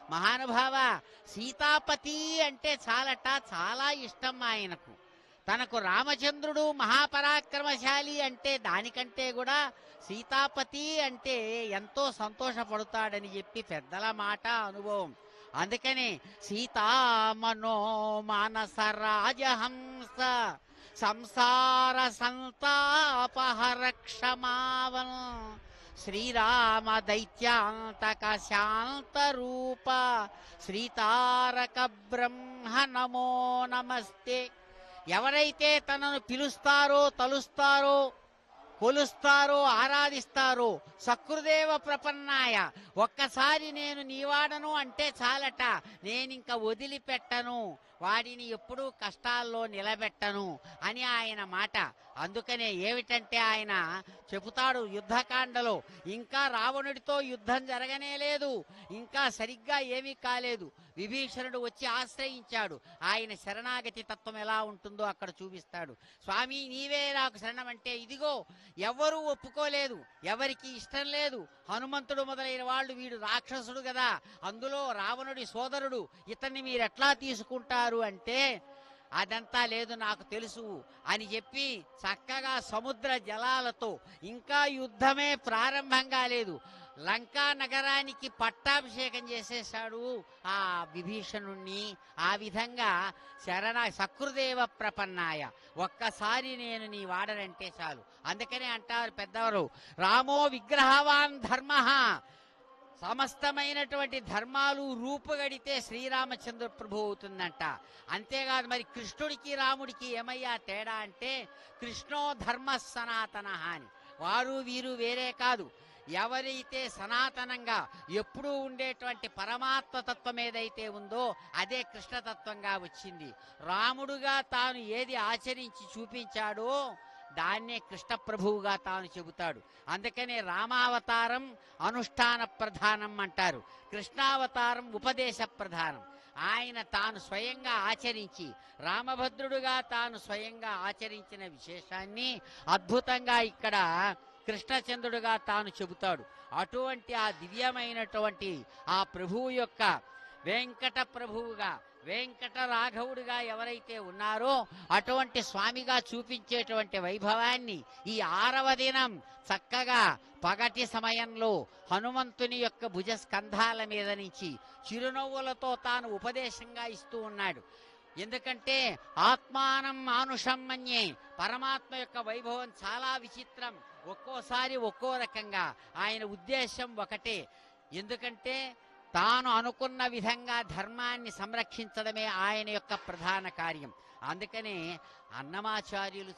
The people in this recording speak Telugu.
మహానుభావ సీతాపతి అంటే చాలట చాలా ఇష్టం ఆయనకు తనకు రామచంద్రుడు మహాపరాక్రమశాలి అంటే దానికంటే కూడా సీతాపతి అంటే ఎంతో సంతోషపడతాడని చెప్పి పెద్దల మాట అనుభవం అందుకనే సీతామనో మానస రాజహంస సంసార సంతాపహర క్షమావన్ శ్రీరామ దైత్యాంతక శాంత రూప శ్రీతారక బ్రహ్మ నమో నమస్తే ఎవరైతే తనను పిలుస్తారో తలుస్తారో కొలుస్తారో ఆరాధిస్తారో సకృదేవ ప్రపన్నాయ ఒక్కసారి నేను నీవాడను అంటే చాలట నేనింక వదిలిపెట్టను వాడిని ఎప్పుడూ కష్టాల్లో నిలబెట్టను అని ఆయన మాట అందుకనే ఏమిటంటే ఆయన చెబుతాడు యుద్ధకాండలో ఇంకా రావణుడితో యుద్ధం జరగనే లేదు ఇంకా సరిగ్గా ఏమీ కాలేదు విభీషణుడు వచ్చి ఆశ్రయించాడు ఆయన శరణాగతి తత్వం ఎలా ఉంటుందో అక్కడ చూపిస్తాడు స్వామి నీవే నాకు శరణమంటే ఇదిగో ఎవ్వరూ ఒప్పుకోలేదు ఎవరికి ఇష్టం లేదు హనుమంతుడు మొదలైన వాళ్ళు వీడు రాక్షసుడు కదా అందులో రావణుడి సోదరుడు ఇతన్ని మీరు ఎట్లా తీసుకుంటారు అంటే అదంతా లేదు నాకు తెలుసు అని చెప్పి చక్కగా సముద్ర జలాలతో ఇంకా యుద్ధమే ప్రారంభం కాలేదు లంకా నగరానికి పట్టాభిషేకం చేసేశాడు ఆ విభీషణుణ్ణి ఆ విధంగా శరణ సకృదేవ ప్రపన్నాయ ఒక్కసారి నేను నీ వాడనంటే చాలు అందుకనే అంటారు పెద్దవారు రామో విగ్రహవాన్ ధర్మ సమస్తమైనటువంటి ధర్మాలు రూపుగడితే శ్రీరామచంద్ర ప్రభు అవుతుందంట అంతేకాదు మరి కృష్ణుడికి రాముడికి ఏమయ్యా తేడా అంటే కృష్ణో ధర్మ సనాతన అని వారు వీరు వేరే కాదు ఎవరైతే సనాతనంగా ఎప్పుడూ ఉండేటువంటి పరమాత్మ తత్వం ఏదైతే ఉందో అదే కృష్ణతత్వంగా వచ్చింది రాముడుగా తాను ఏది ఆచరించి చూపించాడో దాన్నే కృష్ణ ప్రభువుగా తాను చెబుతాడు అందుకనే రామావతారం అనుష్ఠాన ప్రధానం అంటారు కృష్ణావతారం ఉపదేశ ప్రధానం ఆయన తాను స్వయంగా ఆచరించి రామభద్రుడుగా తాను స్వయంగా ఆచరించిన విశేషాన్ని అద్భుతంగా ఇక్కడ కృష్ణచంద్రుడుగా తాను చెబుతాడు అటువంటి ఆ దివ్యమైనటువంటి ఆ ప్రభువు యొక్క వెంకట ప్రభువుగా వెంకట రాఘవుడిగా ఎవరైతే ఉన్నారో అటువంటి స్వామిగా చూపించేటువంటి వైభవాన్ని ఈ ఆరవ దినం చక్కగా పగటి సమయంలో హనుమంతుని యొక్క భుజ స్కంధాల మీద నుంచి చిరునవ్వులతో తాను ఉపదేశంగా ఇస్తూ ఉన్నాడు ఎందుకంటే ఆత్మానం మానుషం మన్యే పరమాత్మ యొక్క వైభవం చాలా విచిత్రం ఒక్కోసారి ఒక్కో రకంగా ఆయన ఉద్దేశం ఒకటే ఎందుకంటే తాను అనుకున్న విధంగా ధర్మాన్ని సంరక్షించడమే ఆయన యొక్క ప్రధాన కార్యం అందుకనే అన్నమాచార్యులు